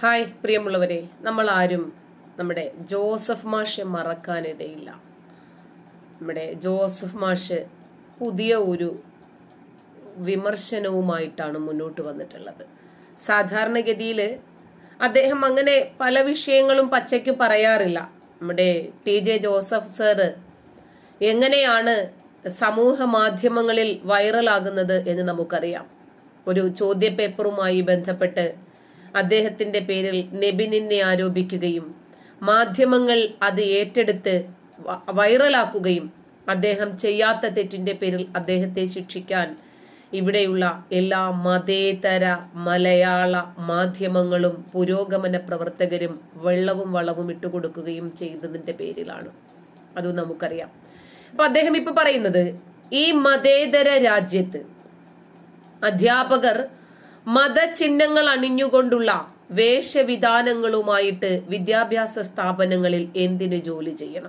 hi പ്രിയമുള്ളവരെ നമ്മൾ ആരും നമ്മുടെ ജോസഫ് മാഷെ മറക്കാനിടയില്ല നമ്മുടെ ജോസഫ് മാഷ് പുതിയ ഒരു വിമർശനവുമായിട്ടാണ് മുന്നോട്ട് വന്നിട്ടുള്ളത് സാധാരണഗതിയിൽ അദ്ദേഹം അങ്ങനെ പല വിഷയങ്ങളും പച്ചയ്ക്ക് പറയാറില്ല നമ്മുടെ ടി ജെ ജോസഫ് സാറ് എങ്ങനെയാണ് സമൂഹ മാധ്യമങ്ങളിൽ വൈറലാകുന്നത് എന്ന് നമുക്കറിയാം ഒരു ചോദ്യപേപ്പറുമായി ബന്ധപ്പെട്ട് അദ്ദേഹത്തിന്റെ പേരിൽ നെബിനിനെ ആരോപിക്കുകയും മാധ്യമങ്ങൾ അത് ഏറ്റെടുത്ത് വ- വൈറലാക്കുകയും അദ്ദേഹം ചെയ്യാത്ത തെറ്റിന്റെ പേരിൽ അദ്ദേഹത്തെ ശിക്ഷിക്കാൻ ഇവിടെയുള്ള എല്ലാ മതേതര മലയാള മാധ്യമങ്ങളും പുരോഗമന പ്രവർത്തകരും വെള്ളവും വളവും ഇട്ടുകൊടുക്കുകയും ചെയ്തതിന്റെ പേരിലാണ് അത് നമുക്കറിയാം അപ്പൊ അദ്ദേഹം ഇപ്പൊ പറയുന്നത് ഈ മതേതര രാജ്യത്ത് അധ്യാപകർ മതചിഹ്നങ്ങൾ അണിഞ്ഞുകൊണ്ടുള്ള വേഷവിധാനങ്ങളുമായിട്ട് വിദ്യാഭ്യാസ സ്ഥാപനങ്ങളിൽ എന്തിനു ജോലി ചെയ്യണം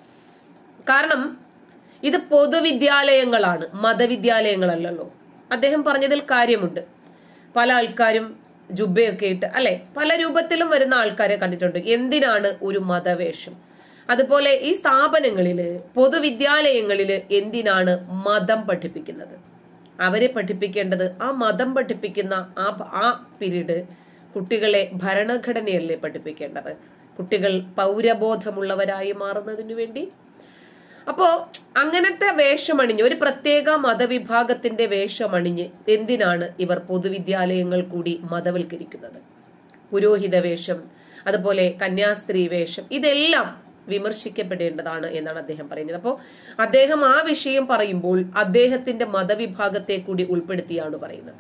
കാരണം ഇത് പൊതുവിദ്യാലയങ്ങളാണ് മതവിദ്യാലയങ്ങളല്ലല്ലോ അദ്ദേഹം പറഞ്ഞതിൽ കാര്യമുണ്ട് പല ആൾക്കാരും ജുബയൊക്കെ ഇട്ട് അല്ലെ പല രൂപത്തിലും വരുന്ന ആൾക്കാരെ കണ്ടിട്ടുണ്ട് എന്തിനാണ് ഒരു മതവേഷം അതുപോലെ ഈ സ്ഥാപനങ്ങളില് പൊതുവിദ്യാലയങ്ങളില് എന്തിനാണ് മതം പഠിപ്പിക്കുന്നത് അവരെ പഠിപ്പിക്കേണ്ടത് ആ മതം പഠിപ്പിക്കുന്ന ആ ആ പീരീഡ് കുട്ടികളെ ഭരണഘടനയല്ലേ പഠിപ്പിക്കേണ്ടത് കുട്ടികൾ പൗരബോധമുള്ളവരായി മാറുന്നതിനു വേണ്ടി അപ്പോ അങ്ങനത്തെ വേഷമണിഞ്ഞ് ഒരു പ്രത്യേക മതവിഭാഗത്തിന്റെ വേഷമണിഞ്ഞ് എന്തിനാണ് ഇവർ പൊതുവിദ്യാലയങ്ങൾ കൂടി മതവൽക്കരിക്കുന്നത് പുരോഹിത വേഷം അതുപോലെ കന്യാസ്ത്രീ വേഷം ഇതെല്ലാം വിമർശിക്കപ്പെടേണ്ടതാണ് എന്നാണ് അദ്ദേഹം പറയുന്നത് അപ്പോൾ അദ്ദേഹം ആ വിഷയം പറയുമ്പോൾ അദ്ദേഹത്തിന്റെ മതവിഭാഗത്തെ കൂടി ഉൾപ്പെടുത്തിയാണ് പറയുന്നത്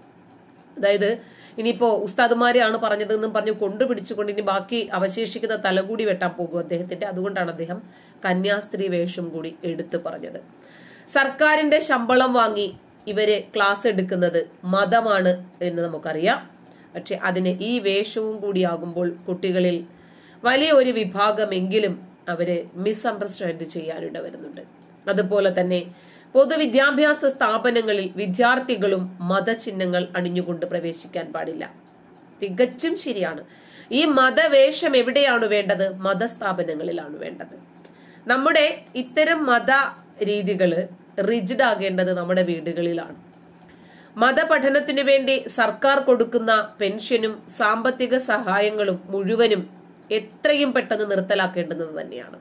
അതായത് ഇനിയിപ്പോ ഉസ്താദുമാരെയാണ് പറഞ്ഞതെന്നും പറഞ്ഞ് കൊണ്ടുപിടിച്ചുകൊണ്ട് ഇനി ബാക്കി അവശേഷിക്കുന്ന തലകൂടി വെട്ടാൻ പോകും അദ്ദേഹത്തിന്റെ അതുകൊണ്ടാണ് അദ്ദേഹം കന്യാസ്ത്രീ വേഷം കൂടി എടുത്തു പറഞ്ഞത് സർക്കാരിന്റെ ശമ്പളം വാങ്ങി ഇവര് ക്ലാസ് എടുക്കുന്നത് മതമാണ് എന്ന് നമുക്കറിയാം പക്ഷെ അതിന് ഈ വേഷവും കൂടിയാകുമ്പോൾ കുട്ടികളിൽ വലിയ ഒരു വിഭാഗമെങ്കിലും അവര് മിസ്അണ്ടർസ്റ്റാൻഡ് ചെയ്യാനിട വരുന്നുണ്ട് അതുപോലെ തന്നെ പൊതുവിദ്യാഭ്യാസ സ്ഥാപനങ്ങളിൽ വിദ്യാർത്ഥികളും മതചിഹ്നങ്ങൾ അണിഞ്ഞുകൊണ്ട് പ്രവേശിക്കാൻ പാടില്ല തികച്ചും ശരിയാണ് ഈ മതവേഷം എവിടെയാണ് വേണ്ടത് മതസ്ഥാപനങ്ങളിലാണ് വേണ്ടത് നമ്മുടെ ഇത്തരം മത രീതികള് റിജിഡ് ആകേണ്ടത് നമ്മുടെ വീടുകളിലാണ് മതപഠനത്തിനു വേണ്ടി സർക്കാർ കൊടുക്കുന്ന പെൻഷനും സാമ്പത്തിക സഹായങ്ങളും മുഴുവനും എത്രയും പെട്ടെന്ന് നിർത്തലാക്കേണ്ടുന്നത് തന്നെയാണ്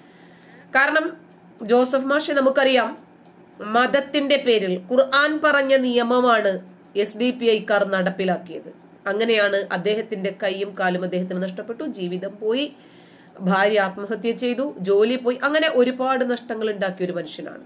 കാരണം ജോസഫ് മാഷെ നമുക്കറിയാം മതത്തിന്റെ പേരിൽ ഖുർആൻ പറഞ്ഞ നിയമമാണ് എസ് ഡി പി ഐക്കാർ നടപ്പിലാക്കിയത് അങ്ങനെയാണ് അദ്ദേഹത്തിന്റെ കൈയും കാലും അദ്ദേഹത്തിന് നഷ്ടപ്പെട്ടു ജീവിതം പോയി ഭാര്യ ആത്മഹത്യ ചെയ്തു ജോലി പോയി അങ്ങനെ ഒരുപാട് നഷ്ടങ്ങൾ ഉണ്ടാക്കിയ ഒരു മനുഷ്യനാണ്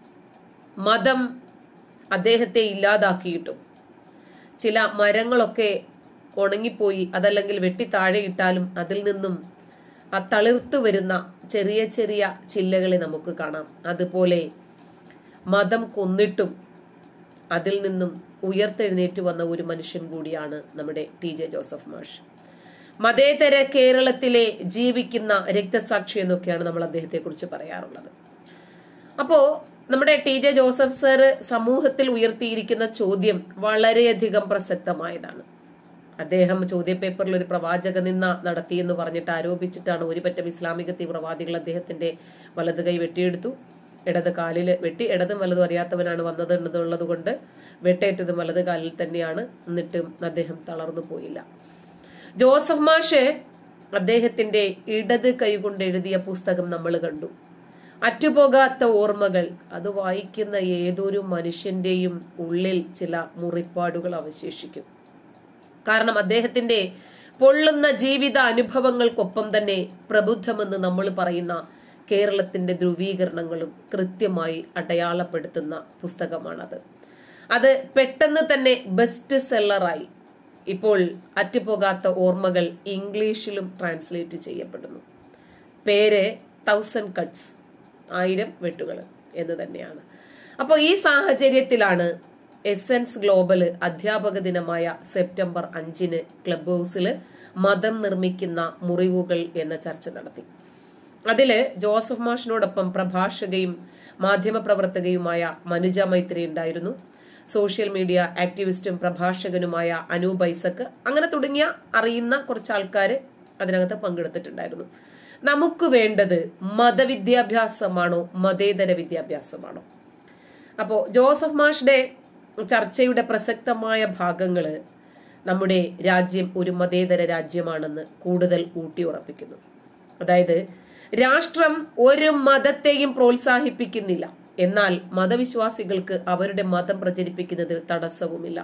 മതം അദ്ദേഹത്തെ ഇല്ലാതാക്കിയിട്ടും ചില മരങ്ങളൊക്കെ ഉണങ്ങിപ്പോയി അതല്ലെങ്കിൽ വെട്ടി താഴെ ഇട്ടാലും അതിൽ നിന്നും ആ തളിർത്തു വരുന്ന ചെറിയ ചെറിയ ചില്ലകളെ നമുക്ക് കാണാം അതുപോലെ മതം കൊന്നിട്ടും അതിൽ നിന്നും ഉയർത്തെഴുന്നേറ്റ് വന്ന ഒരു മനുഷ്യൻ കൂടിയാണ് നമ്മുടെ ടി ജെ ജോസഫ് മാഷ് മതേതര കേരളത്തിലെ ജീവിക്കുന്ന രക്തസാക്ഷി എന്നൊക്കെയാണ് നമ്മൾ അദ്ദേഹത്തെ കുറിച്ച് പറയാറുള്ളത് അപ്പോ നമ്മുടെ ടി ജെ ജോസഫ് സാറ് സമൂഹത്തിൽ ഉയർത്തിയിരിക്കുന്ന ചോദ്യം വളരെയധികം പ്രസക്തമായതാണ് അദ്ദേഹം ചോദ്യപേപ്പറിൽ ഒരു പ്രവാചക നിന്ന നടത്തിയെന്ന് പറഞ്ഞിട്ട് ആരോപിച്ചിട്ടാണ് ഒരുപറ്റം ഇസ്ലാമിക തീവ്രവാദികൾ അദ്ദേഹത്തിന്റെ വലത് കൈ വെട്ടിയെടുത്തു ഇടത് കാലിൽ വെട്ടി ഇടതും വലതും അറിയാത്തവനാണ് വന്നത് എന്നുള്ളത് കൊണ്ട് വെട്ടേറ്റതും വലത് കാലിൽ തന്നെയാണ് എന്നിട്ടും അദ്ദേഹം തളർന്നു പോയില്ല ജോസഫ് മാഷ് അദ്ദേഹത്തിന്റെ ഇടത് കൈകൊണ്ട് എഴുതിയ പുസ്തകം നമ്മൾ കണ്ടു അറ്റുപോകാത്ത ഓർമ്മകൾ അത് വായിക്കുന്ന ഏതൊരു മനുഷ്യന്റെയും ഉള്ളിൽ ചില മുറിപ്പാടുകൾ അവശേഷിക്കും കാരണം അദ്ദേഹത്തിന്റെ പൊള്ളുന്ന ജീവിത അനുഭവങ്ങൾക്കൊപ്പം തന്നെ പ്രബുദ്ധമെന്ന് നമ്മൾ പറയുന്ന കേരളത്തിന്റെ ധ്രുവീകരണങ്ങളും കൃത്യമായി അടയാളപ്പെടുത്തുന്ന പുസ്തകമാണത് അത് പെട്ടെന്ന് തന്നെ ബെസ്റ്റ് സെല്ലറായി ഇപ്പോൾ അറ്റുപോകാത്ത ഓർമ്മകൾ ഇംഗ്ലീഷിലും ട്രാൻസ്ലേറ്റ് ചെയ്യപ്പെടുന്നു പേര് തൗസൻഡ് കട്ട്സ് ആയിരം വെട്ടുകൾ എന്ന് തന്നെയാണ് അപ്പോൾ ഈ സാഹചര്യത്തിലാണ് എസെൻസ് ഗ്ലോബല് അധ്യാപക ദിനമായ സെപ്റ്റംബർ അഞ്ചിന് ക്ലബ് ഹൗസിൽ മതം നിർമ്മിക്കുന്ന മുറിവുകൾ എന്ന ചർച്ച നടത്തി അതില് ജോസഫ് മാഷിനോടൊപ്പം പ്രഭാഷകയും മാധ്യമപ്രവർത്തകയുമായ മനുജ മൈത്രി ഉണ്ടായിരുന്നു സോഷ്യൽ മീഡിയ ആക്ടിവിസ്റ്റും പ്രഭാഷകനുമായ അനൂപ് ഐസക്ക് അങ്ങനെ തുടങ്ങിയ അറിയുന്ന കുറച്ച് ആൾക്കാർ അതിനകത്ത് പങ്കെടുത്തിട്ടുണ്ടായിരുന്നു നമുക്ക് വേണ്ടത് മതവിദ്യാഭ്യാസമാണോ മതേതര വിദ്യാഭ്യാസമാണോ അപ്പോ ജോസഫ് മാഷ്ടെ ചർച്ചയുടെ പ്രസക്തമായ ഭാഗങ്ങള് നമ്മുടെ രാജ്യം ഒരു മതേതര രാജ്യമാണെന്ന് കൂടുതൽ ഊട്ടിയുറപ്പിക്കുന്നു അതായത് രാഷ്ട്രം ഒരു മതത്തെയും പ്രോത്സാഹിപ്പിക്കുന്നില്ല എന്നാൽ മതവിശ്വാസികൾക്ക് അവരുടെ മതം പ്രചരിപ്പിക്കുന്നതിൽ തടസ്സവുമില്ല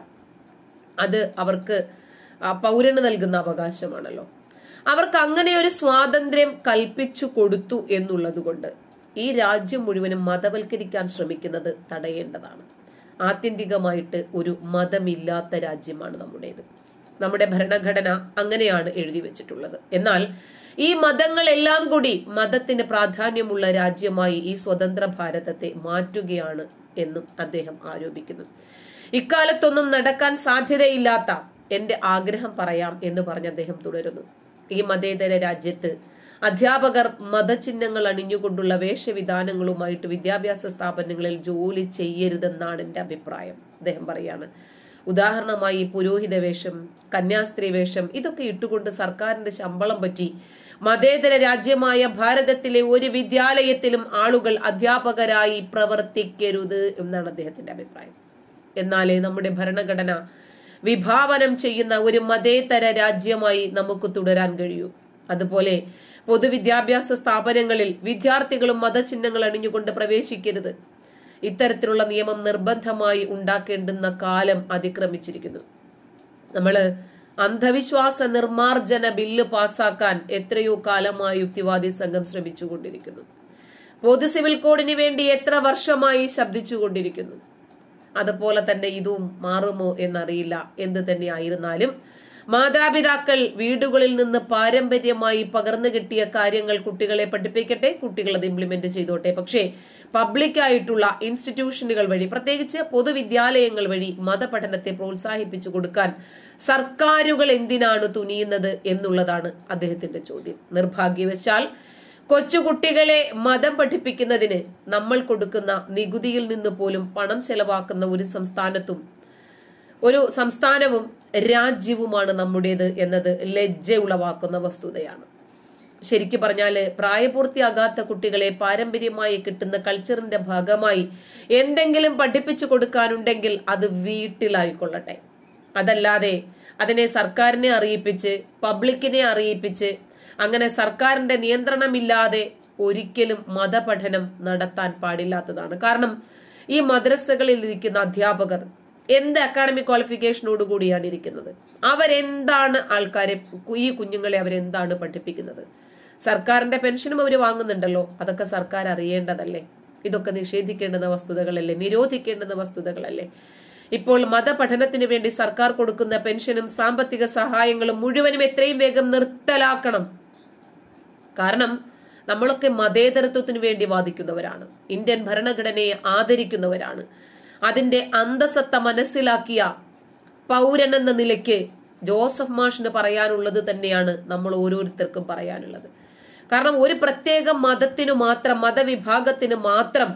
അത് അവർക്ക് ആ, പൗരന് നൽകുന്ന അവകാശമാണല്ലോ അവർക്ക് അങ്ങനെ ഒരു സ്വാതന്ത്ര്യം കൽപ്പിച്ചു കൊടുത്തു എന്നുള്ളത് കൊണ്ട് ഈ രാജ്യം മുഴുവനും മതവൽക്കരിക്കാൻ ശ്രമിക്കുന്നത് തടയേണ്ടതാണ് ആത്യന്തികമായിട്ട് ഒരു മതമില്ലാത്ത രാജ്യമാണ് നമ്മുടേത് നമ്മുടെ ഭരണഘടന അങ്ങനെയാണ് എഴുതി വെച്ചിട്ടുള്ളത് എന്നാൽ ഈ മതങ്ങളെല്ലാം കൂടി മതത്തിന് പ്രാധാന്യമുള്ള രാജ്യമായി ഈ സ്വതന്ത്ര ഭാരതത്തെ മാറ്റുകയാണ് എന്നും അദ്ദേഹം ആരോപിക്കുന്നു ഇക്കാലത്തൊന്നും നടക്കാൻ സാധ്യതയില്ലാത്ത എന്റെ ആഗ്രഹം പറയാം എന്ന് പറഞ്ഞ് അദ്ദേഹം തുടരുന്നു ഈ മതേതര രാജ്യത്ത് അധ്യാപകർ മതചിഹ്നങ്ങൾ അണിഞ്ഞുകൊണ്ടുള്ള വേഷവിധാനങ്ങളുമായിട്ട് വിദ്യാഭ്യാസ സ്ഥാപനങ്ങളിൽ ജോലി ചെയ്യരുതെന്നാണ് എന്റെ അഭിപ്രായം അദ്ദേഹം പറയാണ് ഉദാഹരണമായി പുരോഹിത വേഷം കന്യാസ്ത്രീ വേഷം ഇതൊക്കെ ഇട്ടുകൊണ്ട് സർക്കാരിന്റെ ശമ്പളം പറ്റി മതേതര രാജ്യമായ ഭാരതത്തിലെ ഒരു വിദ്യാലയത്തിലും ആളുകൾ അധ്യാപകരായി പ്രവർത്തിക്കരുത് എന്നാണ് അദ്ദേഹത്തിന്റെ അഭിപ്രായം എന്നാലേ നമ്മുടെ ഭരണഘടന വിഭാവനം ചെയ്യുന്ന ഒരു മതേതര രാജ്യമായി നമുക്ക് തുടരാൻ കഴിയൂ അതുപോലെ പൊതുവിദ്യാഭ്യാസ സ്ഥാപനങ്ങളിൽ വിദ്യാർത്ഥികളും മതചിഹ്നങ്ങൾ അണിഞ്ഞുകൊണ്ട് പ്രവേശിക്കരുത് ഇത്തരത്തിലുള്ള നിയമം നിർബന്ധമായി ഉണ്ടാക്കേണ്ടുന്ന കാലം അതിക്രമിച്ചിരിക്കുന്നു നമ്മള് അന്ധവിശ്വാസ നിർമാർജന ബില്ല് പാസാക്കാൻ എത്രയോ കാലമായി യുക്തിവാദി സംഘം ശ്രമിച്ചുകൊണ്ടിരിക്കുന്നു പൊതു സിവിൽ കോഡിന് വേണ്ടി എത്ര വർഷമായി ശബ്ദിച്ചുകൊണ്ടിരിക്കുന്നു അതുപോലെ തന്നെ ഇതും മാറുമോ എന്നറിയില്ല എന്ത് തന്നെയായിരുന്നാലും മാതാപിതാക്കൾ വീടുകളിൽ നിന്ന് പാരമ്പര്യമായി പകർന്നു കിട്ടിയ കാര്യങ്ങൾ കുട്ടികളെ പഠിപ്പിക്കട്ടെ കുട്ടികൾ അത് ഇംപ്ലിമെന്റ് ചെയ്തോട്ടെ പക്ഷേ പബ്ലിക് ആയിട്ടുള്ള ഇൻസ്റ്റിറ്റ്യൂഷനുകൾ വഴി പ്രത്യേകിച്ച് പൊതുവിദ്യാലയങ്ങൾ വഴി മതപഠനത്തെ പ്രോത്സാഹിപ്പിച്ചു കൊടുക്കാൻ സർക്കാരുകൾ എന്തിനാണ് തുനിയുന്നത് എന്നുള്ളതാണ് അദ്ദേഹത്തിന്റെ ചോദ്യം നിർഭാഗ്യവശാൽ കൊച്ചുകുട്ടികളെ മതം പഠിപ്പിക്കുന്നതിന് നമ്മൾ കൊടുക്കുന്ന നികുതിയിൽ നിന്ന് പോലും പണം ചെലവാക്കുന്ന ഒരു സംസ്ഥാനത്തും ഒരു സംസ്ഥാനവും രാജ്യവുമാണ് നമ്മുടേത് എന്നത് ലജ്ജ ഉളവാക്കുന്ന വസ്തുതയാണ് ശരിക്കു പറഞ്ഞാല് പ്രായപൂർത്തിയാകാത്ത കുട്ടികളെ പാരമ്പര്യമായി കിട്ടുന്ന കൾച്ചറിന്റെ ഭാഗമായി എന്തെങ്കിലും പഠിപ്പിച്ചു കൊടുക്കാനുണ്ടെങ്കിൽ അത് വീട്ടിലായിക്കൊള്ളട്ടെ അതല്ലാതെ അതിനെ സർക്കാരിനെ അറിയിപ്പിച്ച് പബ്ലിക്കിനെ അറിയിപ്പിച്ച് അങ്ങനെ സർക്കാരിന്റെ നിയന്ത്രണമില്ലാതെ ഒരിക്കലും മതപഠനം നടത്താൻ പാടില്ലാത്തതാണ് കാരണം ഈ മദ്രസകളിൽ ഇരിക്കുന്ന അധ്യാപകർ എന്ത് അക്കാഡമിക് ക്വാളിഫിക്കേഷനോട് കൂടിയാണ് ഇരിക്കുന്നത് അവരെന്താണ് ആൾക്കാരെ ഈ കുഞ്ഞുങ്ങളെ അവരെന്താണ് പഠിപ്പിക്കുന്നത് സർക്കാരിന്റെ പെൻഷനും അവർ വാങ്ങുന്നുണ്ടല്ലോ അതൊക്കെ സർക്കാർ അറിയേണ്ടതല്ലേ ഇതൊക്കെ നിഷേധിക്കേണ്ടുന്ന വസ്തുതകളല്ലേ നിരോധിക്കേണ്ടുന്ന വസ്തുതകളല്ലേ ഇപ്പോൾ മതപഠനത്തിന് വേണ്ടി സർക്കാർ കൊടുക്കുന്ന പെൻഷനും സാമ്പത്തിക സഹായങ്ങളും മുഴുവനും എത്രയും വേഗം നിർത്തലാക്കണം കാരണം നമ്മളൊക്കെ മതേതരത്വത്തിന് വേണ്ടി വാദിക്കുന്നവരാണ് ഇന്ത്യൻ ഭരണഘടനയെ ആദരിക്കുന്നവരാണ് അതിന്റെ അന്തസത്ത മനസ്സിലാക്കിയ പൗരൻ എന്ന നിലയ്ക്ക് ജോസഫ് മാഷിന് പറയാനുള്ളത് തന്നെയാണ് നമ്മൾ ഓരോരുത്തർക്കും പറയാനുള്ളത് കാരണം ഒരു പ്രത്യേക മതത്തിനു മാത്രം മതവിഭാഗത്തിന് മാത്രം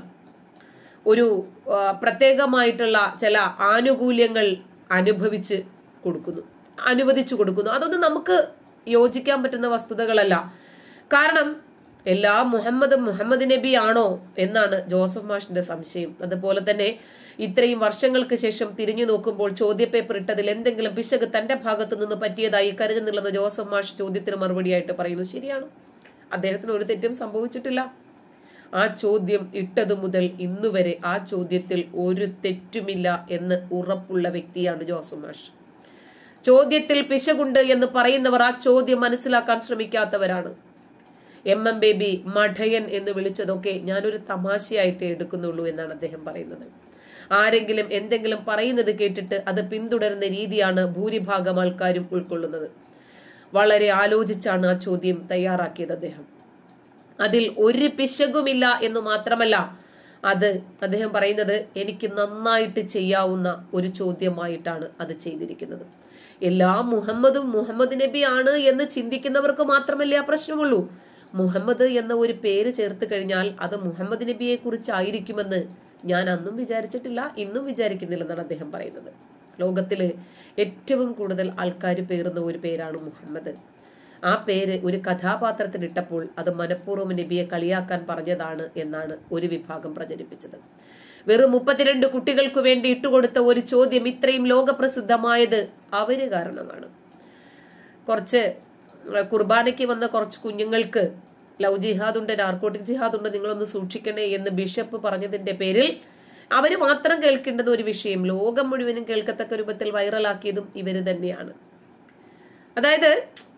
ഒരു ആ, പ്രത്യേകമായിട്ടുള്ള ചില ആനുകൂല്യങ്ങൾ അനുഭവിച്ച് കൊടുക്കുന്നു അനുവദിച്ചു കൊടുക്കുന്നു അതൊന്നും നമുക്ക് യോജിക്കാൻ പറ്റുന്ന വസ്തുതകളല്ല കാരണം എല്ലാ മുഹമ്മദ് മുഹമ്മദ് നബി ആണോ എന്നാണ് ജോസഫ് മാഷിന്റെ സംശയം അതുപോലെ തന്നെ ഇത്രയും വർഷങ്ങൾക്ക് ശേഷം തിരിഞ്ഞു നോക്കുമ്പോൾ ചോദ്യപേപ്പർ ഇട്ടതിൽ എന്തെങ്കിലും പിശക് തന്റെ ഭാഗത്തു നിന്ന് പറ്റിയതായി കരുതുന്നില്ലെന്ന് ജോസഫ് മാഷ് ചോദ്യത്തിന് മറുപടിയായിട്ട് പറയുന്നു ശരിയാണ് അദ്ദേഹത്തിന് ഒരു തെറ്റും സംഭവിച്ചിട്ടില്ല ആ ചോദ്യം ഇട്ടതു മുതൽ ഇന്നുവരെ ആ ചോദ്യത്തിൽ ഒരു തെറ്റുമില്ല എന്ന് ഉറപ്പുള്ള വ്യക്തിയാണ് ജോസഫ് മാഷ് ചോദ്യത്തിൽ പിശകുണ്ട് എന്ന് പറയുന്നവർ ആ ചോദ്യം മനസ്സിലാക്കാൻ ശ്രമിക്കാത്തവരാണ് എം എം ബേബി മഠയൻ എന്ന് വിളിച്ചതൊക്കെ ഞാനൊരു തമാശയായിട്ട് എടുക്കുന്നുള്ളൂ എന്നാണ് അദ്ദേഹം പറയുന്നത് ആരെങ്കിലും എന്തെങ്കിലും പറയുന്നത് കേട്ടിട്ട് അത് പിന്തുടരുന്ന രീതിയാണ് ഭൂരിഭാഗം ആൾക്കാരും ഉൾക്കൊള്ളുന്നത് വളരെ ആലോചിച്ചാണ് ആ ചോദ്യം തയ്യാറാക്കിയത് അദ്ദേഹം അതിൽ ഒരു പിശകുമില്ല എന്ന് മാത്രമല്ല അത് അദ്ദേഹം പറയുന്നത് എനിക്ക് നന്നായിട്ട് ചെയ്യാവുന്ന ഒരു ചോദ്യമായിട്ടാണ് അത് ചെയ്തിരിക്കുന്നത് എല്ലാ മുഹമ്മദും മുഹമ്മദ് നബി ആണ് എന്ന് ചിന്തിക്കുന്നവർക്ക് മാത്രമല്ലേ ആ പ്രശ്നമുള്ളൂ മുഹമ്മദ് എന്ന ഒരു പേര് ചേർത്ത് കഴിഞ്ഞാൽ അത് മുഹമ്മദ് നബിയെ കുറിച്ചായിരിക്കുമെന്ന് ഞാൻ അന്നും വിചാരിച്ചിട്ടില്ല ഇന്നും വിചാരിക്കുന്നില്ലെന്നാണ് അദ്ദേഹം പറയുന്നത് ലോകത്തില് ഏറ്റവും കൂടുതൽ ആൾക്കാർ പേറുന്ന ഒരു പേരാണ് മുഹമ്മദ് ആ പേര് ഒരു കഥാപാത്രത്തിന് ഇട്ടപ്പോൾ അത് മനഃപൂർവ്വം നബിയെ കളിയാക്കാൻ പറഞ്ഞതാണ് എന്നാണ് ഒരു വിഭാഗം പ്രചരിപ്പിച്ചത് വെറും മുപ്പത്തിരണ്ട് കുട്ടികൾക്ക് വേണ്ടി ഇട്ടുകൊടുത്ത ഒരു ചോദ്യം ഇത്രയും ലോകപ്രസിദ്ധമായത് അവര് കാരണമാണ് കുറച്ച് കുർബാനയ്ക്ക് വന്ന കുറച്ച് കുഞ്ഞുങ്ങൾക്ക് ലവ് ജിഹാദ് ഉണ്ട് നാർക്കോട്ടിക് ജിഹാദ് ഉണ്ട് നിങ്ങളൊന്ന് സൂക്ഷിക്കണേ എന്ന് ബിഷപ്പ് പറഞ്ഞതിന്റെ പേരിൽ അവര് മാത്രം കേൾക്കേണ്ടുന്ന ഒരു വിഷയം ലോകം മുഴുവനും കേൾക്കത്തക്ക രൂപത്തിൽ വൈറലാക്കിയതും ഇവര് തന്നെയാണ് അതായത്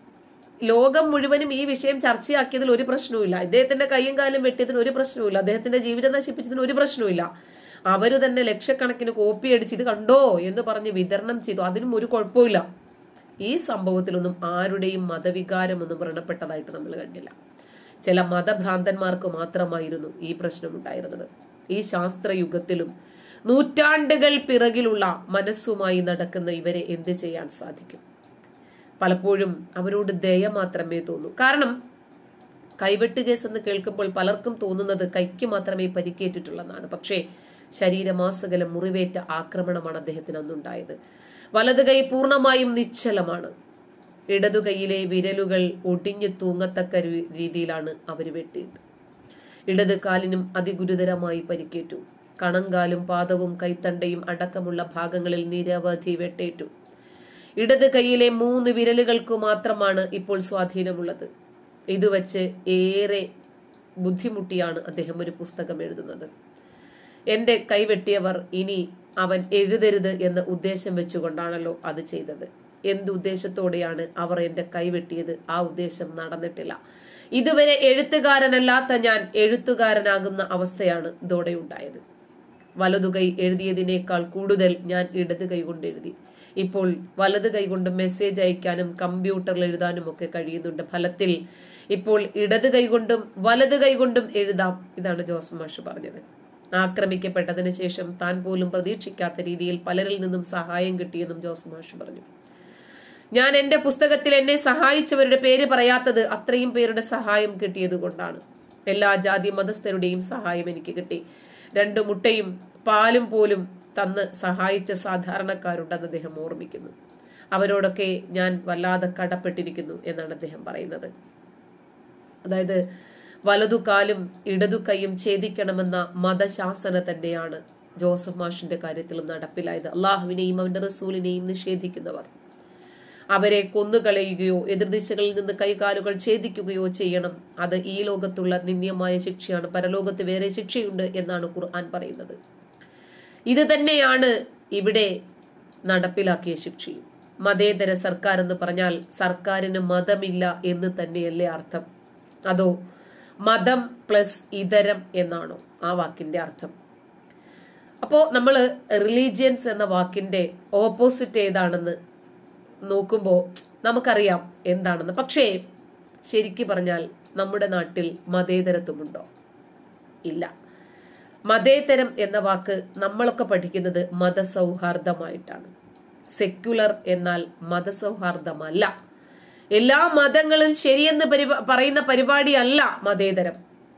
ലോകം മുഴുവനും ഈ വിഷയം ചർച്ചയാക്കിയതിൽ ഒരു പ്രശ്നവുമില്ല ഇദ്ദേഹത്തിന്റെ കൈയും കാലും വെട്ടിയതിന് ഒരു പ്രശ്നവുമില്ല അദ്ദേഹത്തിന്റെ ജീവിതം നശിപ്പിച്ചതിന് ഒരു പ്രശ്നവുമില്ല അവര് തന്നെ ലക്ഷക്കണക്കിന് കോപ്പി അടിച്ച് ഇത് കണ്ടോ എന്ന് പറഞ്ഞ് വിതരണം ചെയ്തു അതിനും ഒരു കുഴപ്പമില്ല ഈ സംഭവത്തിലൊന്നും ആരുടെയും മതവികാരമൊന്നും വ്രണപ്പെട്ടതായിട്ട് നമ്മൾ കണ്ടില്ല ചില മതഭ്രാന്തന്മാർക്ക് മാത്രമായിരുന്നു ഈ പ്രശ്നം ഉണ്ടായിരുന്നത് ഈ ശാസ്ത്രയുഗത്തിലും നൂറ്റാണ്ടുകൾ പിറകിലുള്ള മനസ്സുമായി നടക്കുന്ന ഇവരെ എന്ത് ചെയ്യാൻ സാധിക്കും പലപ്പോഴും അവരോട് ദയ മാത്രമേ തോന്നൂ കാരണം കൈവെട്ട് കേസ് എന്ന് കേൾക്കുമ്പോൾ പലർക്കും തോന്നുന്നത് കൈക്ക് മാത്രമേ പരിക്കേറ്റിട്ടുള്ളതാണ് പക്ഷേ ശരീരമാസകലം മുറിവേറ്റ ആക്രമണമാണ് അദ്ദേഹത്തിന് അന്നുണ്ടായത് വലത് കൈ പൂർണ്ണമായും നിശ്ചലമാണ് ഇടതു കൈയിലെ വിരലുകൾ ഒടിഞ്ഞു തൂങ്ങത്തക്ക രു- രീതിയിലാണ് അവർ വെട്ടിയത് ഇടത് കാലിനും അതിഗുരുതരമായി പരിക്കേറ്റു കണങ്കാലും പാദവും കൈത്തണ്ടയും അടക്കമുള്ള ഭാഗങ്ങളിൽ നിരവധി വെട്ടേറ്റു ഇടത് കൈയിലെ മൂന്ന് വിരലുകൾക്ക് മാത്രമാണ് ഇപ്പോൾ സ്വാധീനമുള്ളത് ഇത് വച്ച് ഏറെ ബുദ്ധിമുട്ടിയാണ് അദ്ദേഹം ഒരു പുസ്തകം എഴുതുന്നത് എന്റെ കൈവെട്ടിയവർ ഇനി അവൻ എഴുതരുത് എന്ന ഉദ്ദേശം വെച്ചുകൊണ്ടാണല്ലോ അത് ചെയ്തത് എന്ത് ഉദ്ദേശത്തോടെയാണ് അവർ എന്റെ കൈവെട്ടിയത് ആ ഉദ്ദേശം നടന്നിട്ടില്ല ഇതുവരെ എഴുത്തുകാരനല്ലാത്ത ഞാൻ എഴുത്തുകാരനാകുന്ന അവസ്ഥയാണ് ഇതോടെ ഉണ്ടായത് വലതു കൈ എഴുതിയതിനേക്കാൾ കൂടുതൽ ഞാൻ ഇടത് കൈ കൊണ്ട് എഴുതി ഇപ്പോൾ വലത് കൈ കൊണ്ട് മെസ്സേജ് അയക്കാനും കമ്പ്യൂട്ടറിൽ എഴുതാനും ഒക്കെ കഴിയുന്നുണ്ട് ഫലത്തിൽ ഇപ്പോൾ ഇടത് കൈ കൊണ്ടും വലത് കൈ കൊണ്ടും എഴുതാം ഇതാണ് ജോസ് മാഷ് പറഞ്ഞത് ആക്രമിക്കപ്പെട്ടതിന് ശേഷം താൻ പോലും പ്രതീക്ഷിക്കാത്ത രീതിയിൽ പലരിൽ നിന്നും സഹായം കിട്ടിയെന്നും ജോസ് മാഷ് പറഞ്ഞു ഞാൻ എന്റെ പുസ്തകത്തിൽ എന്നെ സഹായിച്ചവരുടെ പേര് പറയാത്തത് അത്രയും പേരുടെ സഹായം കിട്ടിയത് കൊണ്ടാണ് എല്ലാ ജാതി മതസ്ഥരുടെയും സഹായം എനിക്ക് കിട്ടി രണ്ട് മുട്ടയും പാലും പോലും തന്ന് സഹായിച്ച സാധാരണക്കാരുണ്ടെന്ന് അദ്ദേഹം ഓർമ്മിക്കുന്നു അവരോടൊക്കെ ഞാൻ വല്ലാതെ കടപ്പെട്ടിരിക്കുന്നു എന്നാണ് അദ്ദേഹം പറയുന്നത് അതായത് വലതു കാലും ഇടതു കൈയും ഛേദിക്കണമെന്ന മതശാസന തന്നെയാണ് ജോസഫ് മാഷിന്റെ കാര്യത്തിലും നടപ്പിലായത് അള്ളാഹുവിനെയും അവന്റെ റസൂലിനെയും നിഷേധിക്കുന്നവർ അവരെ കൊന്നുകളയുകയോ എതിർദിശകളിൽ നിന്ന് കൈകാലുകൾ ഛേദിക്കുകയോ ചെയ്യണം അത് ഈ ലോകത്തുള്ള നിന്ദ്യമായ ശിക്ഷയാണ് പരലോകത്ത് വേറെ ശിക്ഷയുണ്ട് എന്നാണ് ഖുർആൻ പറയുന്നത് ഇത് തന്നെയാണ് ഇവിടെ നടപ്പിലാക്കിയ ശിക്ഷയും മതേതര സർക്കാർ എന്ന് പറഞ്ഞാൽ സർക്കാരിന് മതമില്ല എന്ന് തന്നെയല്ലേ അർത്ഥം അതോ മതം പ്ലസ് ഇതരം എന്നാണോ ആ വാക്കിന്റെ അർത്ഥം അപ്പോ നമ്മൾ റിലീജിയൻസ് എന്ന വാക്കിന്റെ ഓപ്പോസിറ്റ് ഏതാണെന്ന് നോക്കുമ്പോൾ നമുക്കറിയാം എന്താണെന്ന് പക്ഷേ ശരിക്കു പറഞ്ഞാൽ നമ്മുടെ നാട്ടിൽ മതേതരത്വമുണ്ടോ ഇല്ല മതേതരം എന്ന വാക്ക് നമ്മളൊക്കെ പഠിക്കുന്നത് മതസൗഹാർദ്ദമായിട്ടാണ് സെക്യുലർ എന്നാൽ മതസൗഹാർദ്ദമല്ല എല്ലാ മതങ്ങളും ശരിയെന്ന് പരിപാ- പറയുന്ന പരിപാടിയല്ല മതേതരം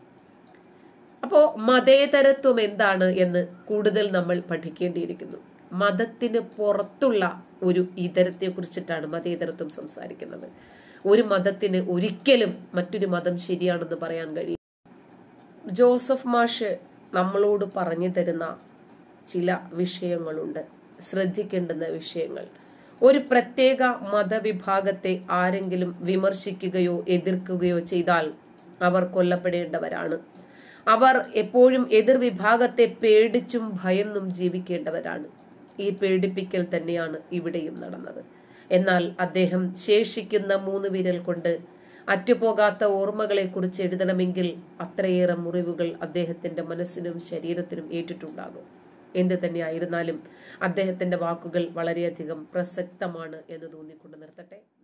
അപ്പോ മതേതരത്വം എന്താണ് എന്ന് കൂടുതൽ നമ്മൾ പഠിക്കേണ്ടിയിരിക്കുന്നു മതത്തിന് പുറത്തുള്ള ഒരു ഇതരത്തെ കുറിച്ചിട്ടാണ് മതേതരത്വം സംസാരിക്കുന്നത് ഒരു മതത്തിന് ഒരിക്കലും മറ്റൊരു മതം ശരിയാണെന്ന് പറയാൻ കഴിയും ജോസഫ് മാഷ് നമ്മളോട് പറഞ്ഞു തരുന്ന ചില വിഷയങ്ങളുണ്ട് ശ്രദ്ധിക്കേണ്ടുന്ന വിഷയങ്ങൾ ഒരു പ്രത്യേക മതവിഭാഗത്തെ ആരെങ്കിലും വിമർശിക്കുകയോ എതിർക്കുകയോ ചെയ്താൽ അവർ കൊല്ലപ്പെടേണ്ടവരാണ് അവർ എപ്പോഴും എതിർ വിഭാഗത്തെ പേടിച്ചും ഭയന്നും ജീവിക്കേണ്ടവരാണ് ഈ പേടിപ്പിക്കൽ തന്നെയാണ് ഇവിടെയും നടന്നത് എന്നാൽ അദ്ദേഹം ശേഷിക്കുന്ന മൂന്ന് വിരൽ കൊണ്ട് അറ്റുപോകാത്ത ഓർമ്മകളെ കുറിച്ച് എഴുതണമെങ്കിൽ അത്രയേറെ മുറിവുകൾ അദ്ദേഹത്തിന്റെ മനസ്സിനും ശരീരത്തിനും ഏറ്റിട്ടുണ്ടാകും എന്ത് തന്നെയായിരുന്നാലും അദ്ദേഹത്തിന്റെ വാക്കുകൾ വളരെയധികം പ്രസക്തമാണ് എന്ന് തോന്നിക്കൊണ്ട് നിർത്തട്ടെ